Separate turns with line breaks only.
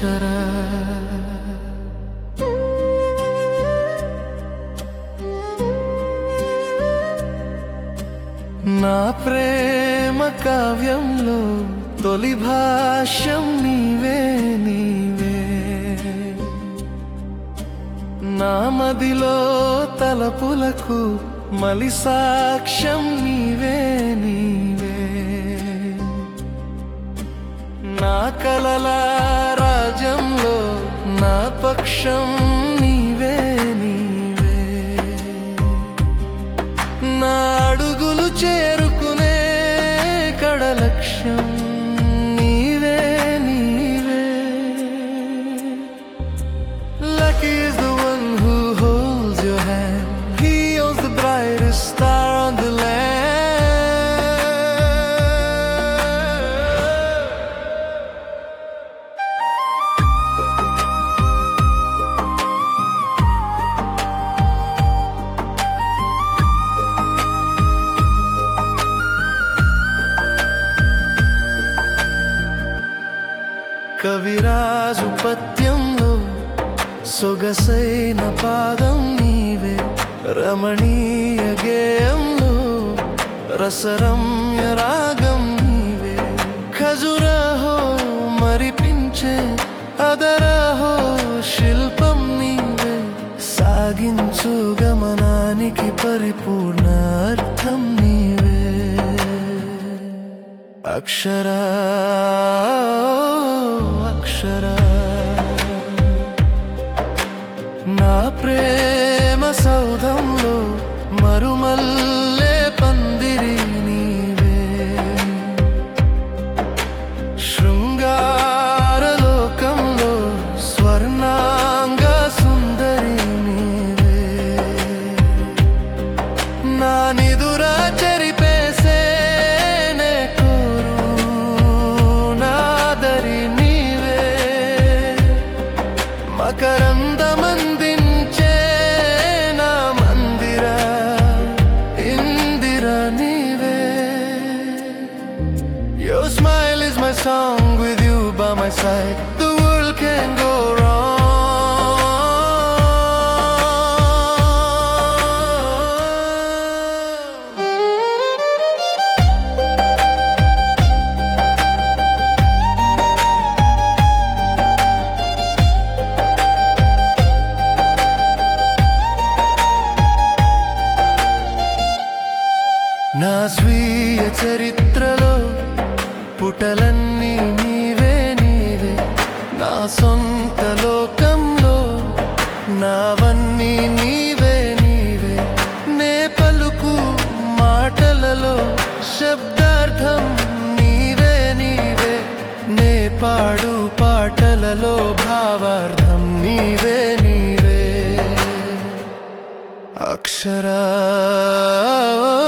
అక్షర నా ప్రేమ కావ్యంలో తొలి భాష్యం నీవే నీవే నా మదిలో తలపులకు మలి సాక్ష్యం నీవే నీవే నా కలల రాజ్యంలో నా పక్షం నీవే నీవే నా అడుగులు చేరుకునే కడలక్ష్యం నీవే నీవే Lucky is the one who holds your hand. He owns the brightest star on the land. కవిరాజు పద్యంలో సొగసైన పాదం నీవే రమణీయ గేయంలో రసరమ్య రాగం నీవే ఖజురహో మరిపించే అదరహో శిల్పం నీవే సాగించు గమనానికి పరిపూర్ణ అర్థం నీవే అక్షరా అక్షరా నా ప్రేమ సౌధంలో మరుమల్లే పందిరి నీవే శృంగారలోకంలో స్వర్ణాంగ సుందరి నీవే నా నిదురా చెరిపేసే నే కోరు నాదరి నీవే మకరందమందించే నా మందిర ఇందిర నీవే Your smile is my song with you by my side. The world can go wrong. నా స్వీయ చరిత్రలో పుటలన్నీ నీవే నీవే నా సొంత లోకంలో నావన్నీ నీవే నీవే నే పలుకు మాటలలో శబ్దార్థం నీవే నీవే నే పాడు పాటలలో భావార్థం నీవే నీవే అక్షరా